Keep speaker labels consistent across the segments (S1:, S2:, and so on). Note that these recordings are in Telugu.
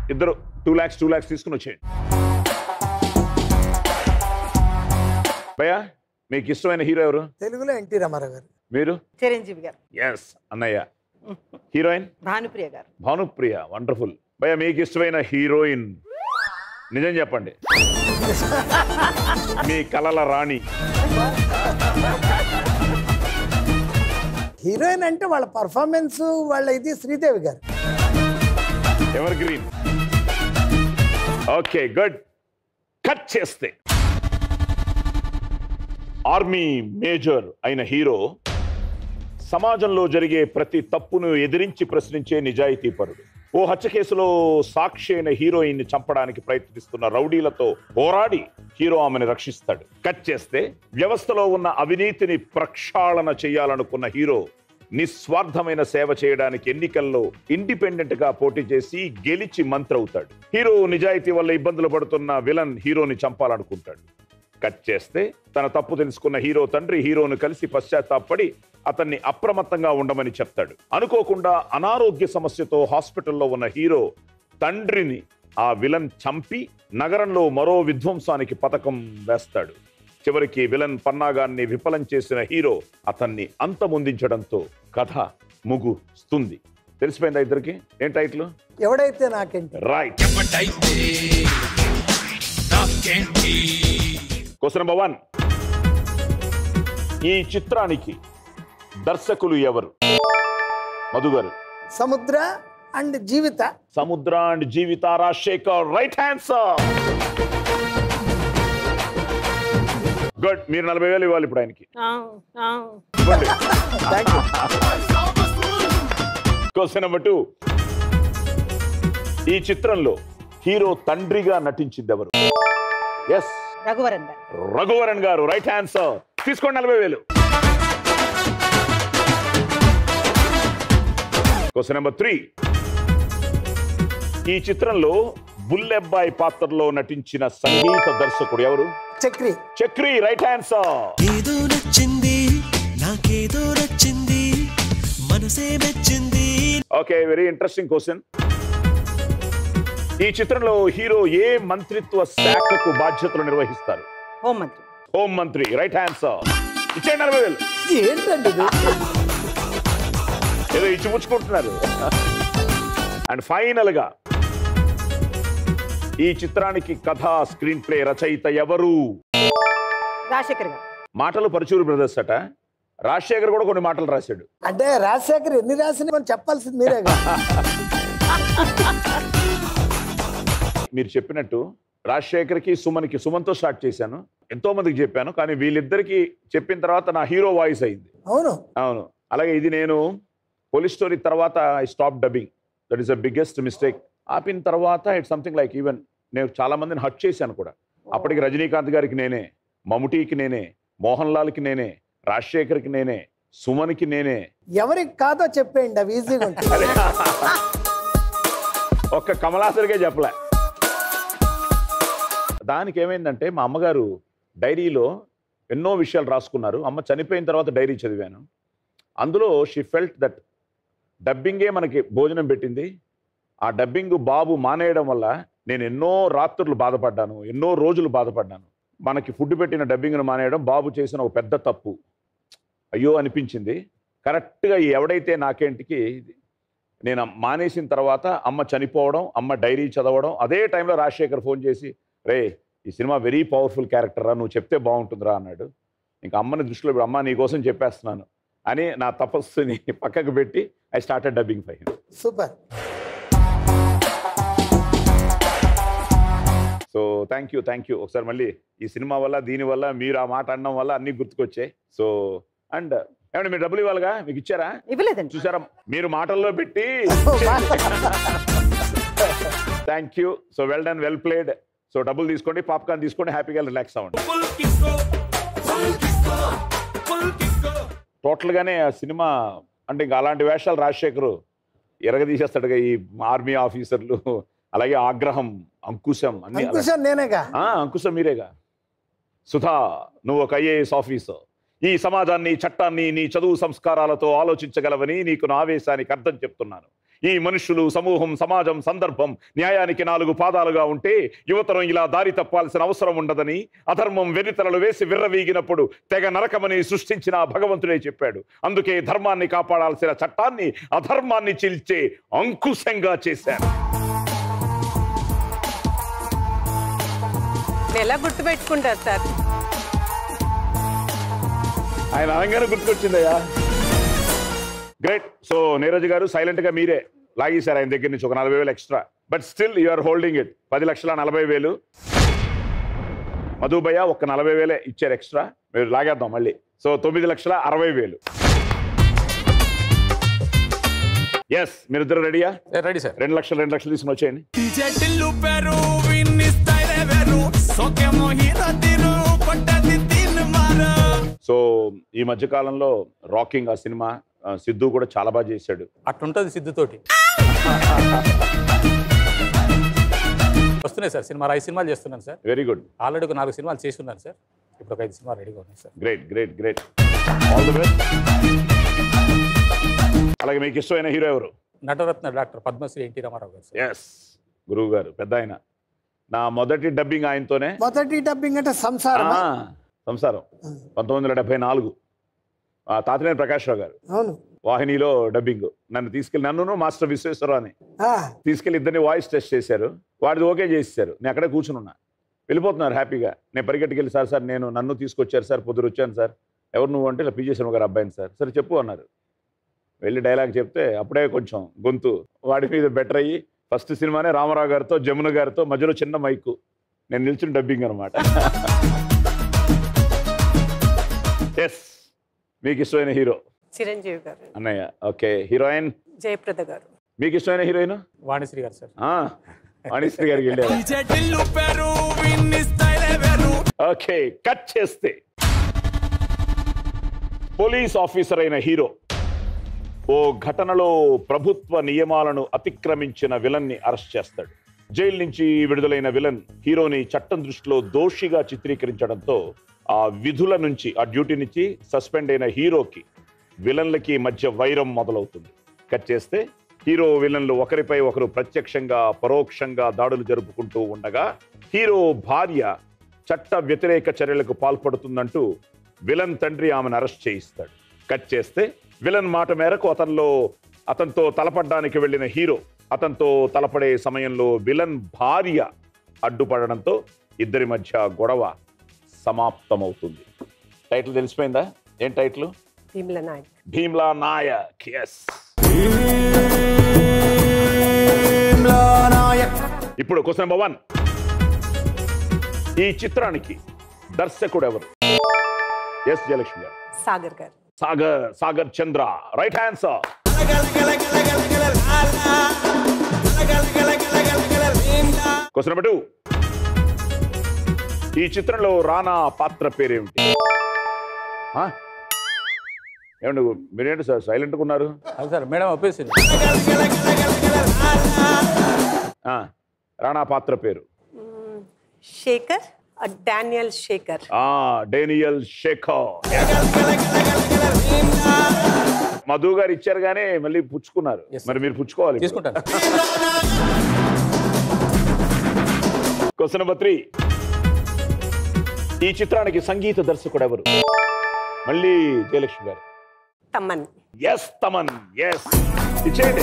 S1: ఇద్దరు టూ ల్యాక్స్ టూ ల్యాక్స్ తీసుకుని వచ్చేయండి భయ్యా మీకు ఇష్టమైన హీరో ఎవరు
S2: తెలుగులో ఎన్టీ రామారావు గారు
S1: మీరు
S3: చిరంజీవి గారు
S1: ఎస్ అన్నయ్య హీరోయిన్
S3: భానుప్రియ గారు
S1: భానుప్రియ వండర్ఫుల్ భయ్య మీకు ఇష్టమైన హీరోయిన్ నిజం చెప్పండి మీ కలల రాణి
S2: హీరోయిన్ అంటే వాళ్ళ పర్ఫార్మెన్స్ వాళ్ళ ఇది Sridevi garu
S1: evergreen okay good cut చేస్తే ఆర్మీ మేజర్ అయిన హీరో సమాజంలో జరిగే ప్రతి తప్పును ఎదిరించి ప్రశ్నించే నిజాయితీ పరుడు ఓ హత్య కేసులో సాక్షి అయిన హీరోయిన్ ని చంపడానికి ప్రయత్నిస్తున్న రౌడీలతో పోరాడి హీరో ఆమెను రక్షిస్తాడు కట్ చేస్తే వ్యవస్థలో ఉన్న అవినీతిని ప్రక్షాళన చేయాలనుకున్న హీరో నిస్వార్థమైన సేవ చేయడానికి ఎన్నికల్లో ఇండిపెండెంట్ గా పోటీ చేసి గెలిచి మంత్రి అవుతాడు హీరో నిజాయితీ వల్ల ఇబ్బందులు పడుతున్న విలన్ హీరోని చంపాలనుకుంటాడు కట్ చేస్తే తన తప్పు తెలుసుకున్న హీరో తండ్రి హీరోను కలిసి పశ్చాత్తాపడి అతన్ని అప్రమత్తంగా ఉండమని చెప్తాడు అనుకోకుండా అనారోగ్య సమస్యతో హాస్పిటల్లో ఉన్న హీరో తండ్రిని ఆ విలన్ చంపి నగరంలో మరో విధ్వంసానికి పథకం వేస్తాడు చివరికి విలన్ పన్నాగాన్ని విఫలం చేసిన హీరో అతన్ని అంతమొందించడంతో కథ ముగుస్తుంది తెలిసిపోయిందా ఇద్దరికి ఏం టైటిల్
S2: ఎవడైతే నాకేంటి
S1: రైట్
S4: ఎవడైతే నాకేంటి
S1: క్వశ్చన్ నెంబర్ వన్ ఈ చిత్రానికి దర్శకులు ఎవరు మధు గారు
S2: సముద్ర and Jeevitha
S1: Samudra and Jeevitha Rajasekhar right answer good మీరు నలభై వేలు ఇవ్వాలి ఇప్పుడు ఆయనకి ఇవ్వండి
S2: thank you
S1: question number two ఈ చిత్రంలో హీరో తండ్రిగా నటించింది ఎవరు ఎస్
S3: రఘువరన్ గారు
S1: రఘువరన్ గారు రైట్ ఆన్సర్ తీసుకోండి నలభై వేలు క్వశ్చన్ నెంబర్ త్రీ ఈ చిత్రంలో బుల్లెబ్బాయి పాత్రలో నటించిన సంగీత దర్శకుడు ఎవరు
S2: చక్రి
S1: చక్రి రైట్ ఆన్సర్
S5: ఏదో నచ్చింది నాకేదో నచ్చింది మనసే మెచ్చింది
S1: ఓకే వెరీ ఇంట్రెస్టింగ్ క్వశ్చన్ ఈ చిత్రంలో హీరో ఏ మంత్రిత్వ శాఖకు బాధ్యతలు నిర్వహిస్తారు
S3: హోంమంత్రి
S1: హోం మంత్రి రైట్ ఆన్సర్ ఇచ్చేయండి నలభై వేలు
S2: ఏంటండి ఇది
S1: ఏదో ఇచ్చిపుచ్చుకుంటున్నారు అండ్ ఫైనల్ గా ఈ చిత్రానికి కథ స్క్రీన్ ప్లే రచయిత ఎవరు
S3: రాజశేఖర్ గారు
S1: మాటలు పరచూరు బ్రదర్స్ అట రాజశేఖర్ కూడా కొన్ని మాటలు రాశాడు
S2: అంటే రాజశేఖర్ ఎన్ని రాసిన మనం చెప్పాల్సింది మీరే కదా
S1: మీరు చెప్పినట్టు రాజశేఖర్కి సుమన్కి సుమన్తో స్టార్ట్ చేశాను ఎంతో మందికి చెప్పాను కానీ వీళ్ళిద్దరికి చెప్పిన తర్వాత నా హీరో వాయిస్ అయింది
S2: అవును
S1: అవును అలాగే ఇది నేను పోలీస్ స్టోరీ తర్వాత I stop dubbing that is the biggest mistake ఆపిన తర్వాత ఇట్స్ సంథింగ్ లైక్ ఈవెన్ నేను చాలా మందిని హట్ చేశాను కూడా అప్పటికి రజనీకాంత్ గారికి నేనే మమ్ముటీకి నేనే మోహన్ లాల్కి నేనే రాజశేఖర్కి నేనే సుమన్కి నేనే
S2: ఎవరికి కాదో చెప్పేయండి అవి ఈజీగా ఉంటుంది
S1: అదే ఒక్క కమలాసరిగా చెప్పలే దానికి ఏమైందంటే మా అమ్మగారు డైరీలో ఎన్నో విషయాలు రాసుకున్నారు అమ్మ చనిపోయిన తర్వాత డైరీ చదివాను అందులో షీ ఫెల్ట్ దట్ డబ్బింగే మనకి భోజనం పెట్టింది ఆ డబ్బింగ్ బాబు మానేయడం వల్ల నేను ఎన్నో రాత్రులు బాధపడ్డాను ఎన్నో రోజులు బాధపడ్డాను మనకి ఫుడ్ పెట్టిన డబ్బింగ్ను మానేయడం బాబు చేసిన ఒక పెద్ద తప్పు అయ్యో అనిపించింది కరెక్ట్గా ఈ ఎవడైతే నాకేంటికి నేను మానేసిన తర్వాత అమ్మ చనిపోవడం అమ్మ డైరీ చదవడం అదే టైంలో రాజశేఖర్ ఫోన్ చేసి రే ఈ సినిమా వెరీ పవర్ఫుల్ క్యారెక్టర్ రా నువ్వు చెప్తే బాగుంటుందిరా అన్నాడు ఇంకా అమ్మని దృష్టిలో పెట్టి, అమ్మ నీ కోసం చెప్పేస్తున్నాను అని నా తపస్సుని పక్కకు పెట్టి ఐ స్టార్టెడ్ డబ్బింగ్ ఫై
S2: super
S1: so thank you thank you ఒకసారి మళ్ళీ ఈ సినిమా వల్ల దీని వల్ల మీరు ఆ మాట అనడం వల్ల అన్ని గుర్తుకొచ్చాయి సో అండ్ ఏమంటే మీరు డబ్బులు ఇవ్వాలిగా మీకు ఇచ్చారా
S3: ఇవ్వలేదండి
S1: చూసారా మీరు మాటల్లో పెట్టి thank you so well done well played so డబ్బులు తీసుకోండి పాప్కార్న్ తీసుకోండి హ్యాపీగా రిలాక్స్ అవ్వండి
S4: ఫుల్ కిస్కో ఫుల్ కిస్కో ఫుల్ కిస్కో
S1: టోటల్ గానే ఆ సినిమా అంటే ఇంకా అలాంటి వేషాలు రాజశేఖర్ ఎరగదీసేస్తాడుగా ఈ ఆర్మీ ఆఫీసర్లు అలాగే ఆగ్రహం అంకుశం అన్ని అలా-
S2: అంకుశం నేనేగా
S1: ఆ, అంకుశం మీరేగా సుధా నువ్వు ఒక ఐఏఎస్ ఆఫీసర్ ఈ సమాజాన్ని చట్టాన్ని నీ చదువు సంస్కారాలతో ఆలోచించగలవని నీకు నా ఆవేశానికి అర్థం చెప్తున్నాను ఈ మనుషులు సమూహం సమాజం సందర్భం న్యాయానికి నాలుగు పాదాలుగా ఉంటే యువతరం ఇలా దారి తప్పాల్సిన అవసరం ఉండదని అధర్మం వెరితలలు వేసి విర్రవీగినప్పుడు తెగ నరకమని సృష్టించిన ఆ భగవంతుడే చెప్పాడు అందుకే ధర్మాన్ని కాపాడాల్సిన చట్టాన్ని అధర్మాన్ని చీల్చే అంకుశంగా చేశారు
S3: ఎలా గుర్తుపెట్టుకుంటారు సార్
S1: ఆయన అనగానే గుర్తుకొచ్చిందయ్యా గ్రేట్ సో నీరజ్ గారు సైలెంట్ గా మీరే లాగేశారు ఆయన దగ్గర నుంచి ఒక నలభై వేలు extra but still you are holding it పది లక్షల నలభై వేలు మధుబయ్య ఒక నలభై వేలే ఇచ్చారు ఎక్స్ట్రా మీరు లాగేద్దాం మళ్ళీ సో తొమ్మిది లక్షల అరవై వేలు ఎస్ మీరిద్దరు రెడీయా
S6: రెడీ సార్
S1: రెండు లక్షలు రెండు లక్షలు తీసుకుని వచ్చేయండి
S4: చెట్టిల్లు పెరు విన్ని స్టైల్ వేరు సోకేమో హీరో తీరు కొట్టది తిన్ మారు
S1: సో ఈ మధ్య కాలంలో రాకింగ్ ఆ సినిమా ఆ, సిద్ధు కూడా చాలా బాగా చేశాడు
S6: అట్లుంటది సిద్ధుతోటి వస్తున్నాయి సార్ సినిమా ఐదు సినిమాలు చేస్తున్నాను సార్
S1: వెరీ గుడ్
S6: ఆల్రెడీ ఒక నాలుగు సినిమాలు చేసి ఉన్నాను సార్ ఇప్పుడు ఒక ఐదు సినిమాలు రెడీగా ఉన్నాయి sir
S1: great great great all the best అలాగే మీకు ఇష్టమైన హీరో ఎవరు
S6: Nataratna doctor Padmashri NT Rama Rao garu sir
S1: yes గురువు గారు పెద్ద ఆయన నా మొదటి డబ్బింగ్ ఆయనతోనే
S2: మొదటి డబ్బింగ్ అంటే సంసారం
S1: ఆ, సంసారం పంతొమ్మిది వందల డెబ్బై నాలుగు ఆ, తాతినేని ప్రకాశ్రావు గారు
S2: అవును
S1: వాహినిలో డబ్బింగ్ నన్ను తీసుకెళ్ళి నన్ను మాస్టర్ విశ్వేశ్వరరావు అని
S2: ఆ,
S1: తీసుకెళ్ళి ఇద్దరిని వాయిస్ టెస్ట్ చేశారు వాడిది ఓకే చేసేసారు నేను అక్కడే కూర్చుని ఉన్నా వెళ్ళిపోతున్నారు హ్యాపీగా నేను పరిగెట్టుకెళ్ళి సార్ సార్ నేను నన్ను తీసుకొచ్చారు సార్ పొద్దురు వచ్చాను సార్ ఎవరు నువ్వు అంటే ఇలా పీజే శర్మ గారు అబ్బాయిని సార్ సరే చెప్పు అన్నారు వెళ్ళి డైలాగ్ చెప్తే అప్పుడే కొంచెం గొంతు వాడి మీద బెటర్ అయ్యి ఫస్ట్ సినిమానే రామారావు గారితో జమున గారితో మధ్యలో చిన్న మైకు నేను నిల్చుని డబ్బింగ్ అనమాట ఎస్ మీకు ఇష్టమైన హీరో
S3: చిరంజీవి గారు
S1: అన్నయ్య ఓకే హీరోయిన్
S3: జయప్రద గారు
S1: మీకు ఇష్టమైన హీరోయిన్
S6: వాణిశ్రీ గారు సార్
S1: వాణిశ్రీ గారికి వెళ్ళారు
S4: చెట్టిల్లు పెరు విన్ని స్టైల్ వేరు
S1: ఓకే కట్ చేస్తే పోలీస్ ఆఫీసర్ అయిన హీరో ఓ ఘటనలో ప్రభుత్వ నియమాలను అతిక్రమించిన విలన్ ని అరెస్ట్ చేస్తాడు జైలు నుంచి విడుదలైన విలన్ హీరోని చట్టం దృష్టిలో దోషిగా చిత్రీకరించడంతో ఆ విధుల నుంచి ఆ డ్యూటీ నుంచి సస్పెండ్ అయిన హీరోకి విలన్లకి మధ్య వైరం మొదలవుతుంది కట్ చేస్తే హీరో విలన్లు ఒకరిపై ఒకరు ప్రత్యక్షంగా పరోక్షంగా దాడులు జరుపుకుంటూ ఉండగా హీరో భార్య చట్ట వ్యతిరేక చర్యలకు పాల్పడుతుందంటూ విలన్ తండ్రి ఆమెను అరెస్ట్ చేయిస్తాడు కట్ చేస్తే విలన్ మాట మేరకు అతనిలో అతనితో తలపడ్డానికి వెళ్ళిన హీరో అతనితో తలపడే సమయంలో విలన్ భార్య అడ్డుపడడంతో ఇద్దరి మధ్య గొడవ సమాప్తమవుతుంది టైటిల్ తెలిసిపోయిందా ఏం టైటిల్
S3: భీముల నాయక్
S1: భీమ్లా నాయక్ ఎస్ ఇప్పుడు క్వశ్చన్ నెంబర్ వన్ ఈ చిత్రానికి దర్శకుడు ఎవరు yes Jayalakshmi garu
S3: Sagar garu
S1: Sagar Sagar Chandra right answer question number two ఈ చిత్రంలో రానా పాత్ర పేరేమిటి ఆ? ఏమండి మీరేంటి సార్ సైలెంట్గా ఉన్నారు
S6: అది సార్ మేడం ఒప్పేసింది
S1: ఆ, రాణా పాత్ర పేరు
S3: మ్మ్. శేఖర్ ఆ, డానియల్ శేఖర్
S1: ఆ డేనియల్ షేఖర్ మధు గారు ఇచ్చారు కానీ మళ్ళీ పుచ్చుకున్నారు
S6: Yes, sir.
S1: మరి మీరు పుచ్చుకోవాలి ఇప్పుడు.
S6: తీసుకుంటాను
S1: క్వశ్చన్ నెంబర్ త్రీ ఈ చిత్రానికి సంగీత దర్శకుడు ఎవరు మళ్ళీ జయలక్ష్మి గారు
S3: తమ్మన్
S1: ఎస్ తమన్ ఎస్ ఇచ్చేయండి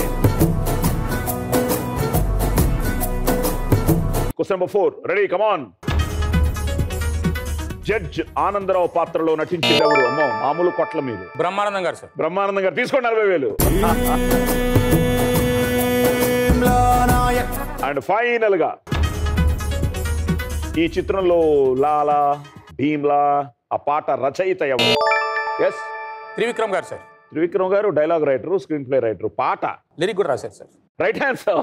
S1: question number four ready come on judge Anandarao పాత్రలో నటించింది ఎవరు అమ్మో మామూలు కొట్ల మీరు
S6: బ్రహ్మానందం గారు సార్
S1: బ్రహ్మానందం గారు తీసుకోండి నలభై వేలు అండ్ ఫైనల్ గా ఈ చిత్రంలో లాలా భీమ్లా ఆ పాట రచయిత ఎవరు ఎస్
S6: త్రివిక్రమ్ గారు sir
S1: Trivikram garu dialogue writer screenplay writer పాట
S6: లిరిక్ కూడా రాశారు sir
S1: right answer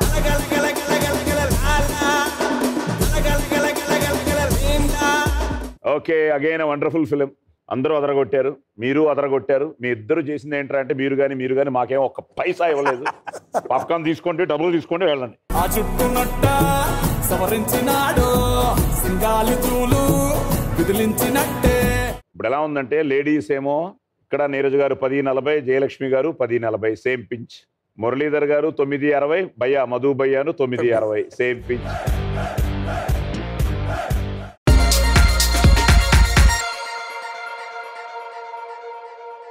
S1: okay again wonderful film అందరూ అదరగొట్టారు మీరు అదరగొట్టారు మీ ఇద్దరు చేసింది ఏంటంటే మీరు కానీ మీరు కానీ మాకేం ఒక్క పైసా ఇవ్వలేదు పాప్కార్న్ తీసుకోండి డబ్బులు తీసుకోండి వెళ్ళండి
S4: ఆ చుట్టునట్ట సవరించినాడు సింగాలి చూలు విదిలించినట్టే
S1: ఇప్పుడు ఎలా ఉందంటే లేడీస్ ఏమో ఇక్కడ నీరజ్ గారు పది నలభై జయలక్ష్మి గారు పది నలభై సేమ్ పించ్ మురళీధర్ గారు తొమ్మిది అరవై భయ్యా మధు భయ్యాను తొమ్మిది అరవై సేమ్ పిచ్